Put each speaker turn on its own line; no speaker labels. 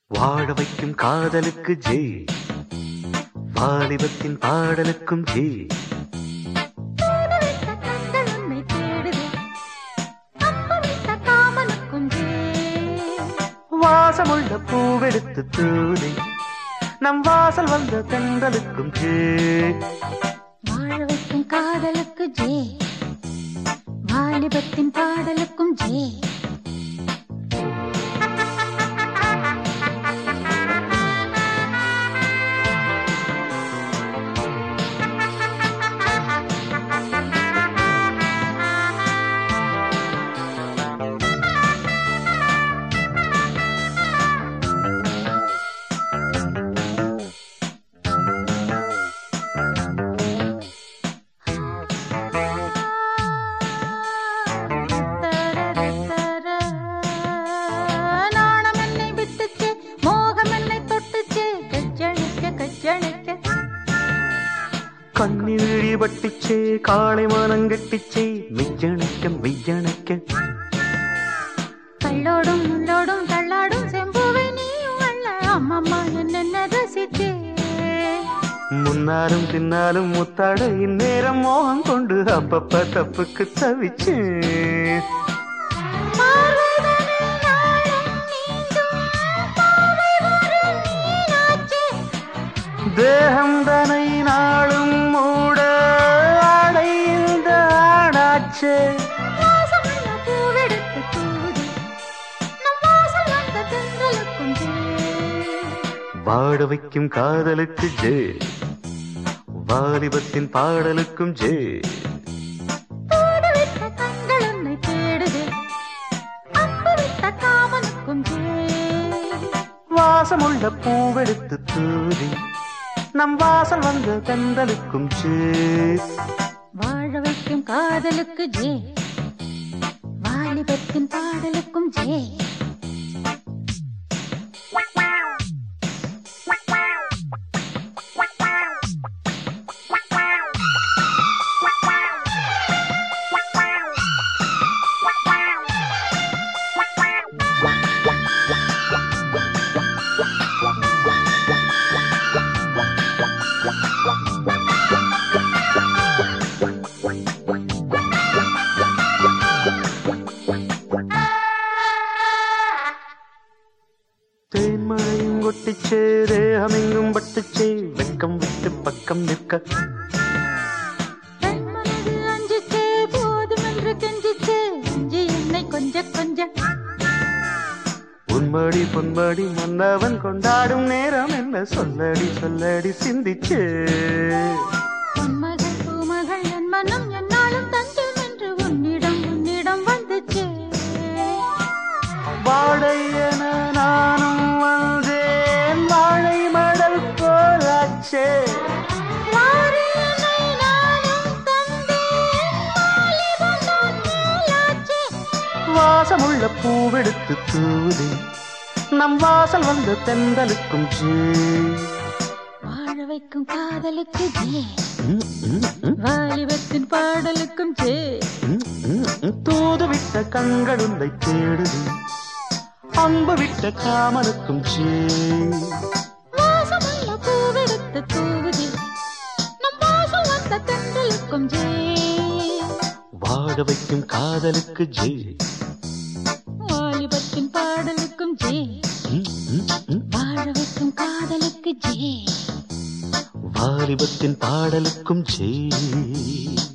வாழ வைக்கும் காதலுக்கு ஜெய் வாலிபத்தின் பாடலுக்கும் ஜெய்
தேடவிட்ட கண்கள் உன்னை தேடுதே அப்பவிட்ட காமனுக்கும் ஜே
வாசமுள்ள பூவெடுத்து தூதி நம் வாசல் வந்த தென்றலுக்கும் ஜெய்
வாழ வைக்கும் காதலுக்கு ஜே வாலிபத்தின் பாடலுக்கும் ஜே நாணம் என்னை விட்டுச்சு மோகம் என்னை தொட்டுச்சு கஜ்ஜணிக்க கஜ்ஜணிக்க
கண்ணீழி பட்டிச்சே காளை மானங்கட்டிச்சே மெய்யணைக்க மெய்யணைக்க
கள்ளோடும் முள்ளோடும் தள்ளாடும் செம்புவை நீயும் அல்ல அம்மம்மா என்னென்ன ரசிச்சே
முன்னாலும் பின்னாலும் முத்தாட இந்நேரம் மோகம் கொண்டு அப்பப்ப தப்புக்கு தவிச்சேன்
பார்வைதனில் நாளும் நீந்தும் பார்வை வரும் மீனாட்சி.
தேகம் தனை நாளும் மூட ஆடை இந்த ஆடாச்சே
வாசமுள்ள பூவெடுத்து தூது நம் வாசல் வந்த தென்றலுக்கும் ஜே.
வாட வைக்கும் காதலுக்கு ஜே வாலிபத்தின் பாடலுக்கும் ஜே
தூதுவிட்ட கண்கள் உன்னை தேடுதே அம்புவிட்ட காமனுக்கும் ஜே
வாசமுள்ள பூவெடுத்து தூதி நம் வாசல் வந்த தென்றலுக்கும் ஜே
வாழ வைக்கும் காதலுக்கு ஜே வாலிபத்தின் பாடலுக்கும் ஜே
தேன்மழையும் கொட்டிச்சே தேகமெங்கும் பட்டுச்சே வெக்கம் விட்டு பக்கம் நிற்க
தன் மனது அஞ்சிச்சே போதும் என்று கெஞ்சிச்சே அஞ்சி என்னை கொஞ்ச கொஞ்ச
உன்மடி பொன்மடி மன்னவன் கொண்டாடும் நேரம் என்ன சொல்லடி சொல்லடி சிந்திச்சே
பொன்மகள் பூமகள் என் மனம் என்னாலும் தஞ்சம் என்று உன்னிடம் உன்னிடம் வந்துச்சே
வாழை என நானும் வந்தேன் வாழை மடல் போலாச்சே
வாரி என்னை நானும் தந்தேன் வாலிபம் தான் மேலாச்சே
வாசமுள்ள பூவெடுத்து தூதி நம் வாசல் வந்த தென்றலுக்கும் ஜே
வாழ வைக்கும் காதலுக்கு ஜே
ம், ம், ம்,
வாலிபத்தின் பாடலுக்கும் ஜே
ம், ம், ம். தூது விட்ட கண்கள் உன்னை தேடுது அம்பு விட்ட காமனுக்கும் ஜே
வாசமுள்ள பூவெடுத்து தூவுதி நம் வாசல் வந்த தென்றலுக்கும் ஜே
வாழ வைக்கும் காதலுக்கு ஜே
வாலிபத்தின் பாடலுக்கும் ஜே
ம், ம், ம்.
வாழ வைக்கும் காதலுக்கு ஜே
வாலிபத்தின் பாடலுக்கும் ஜே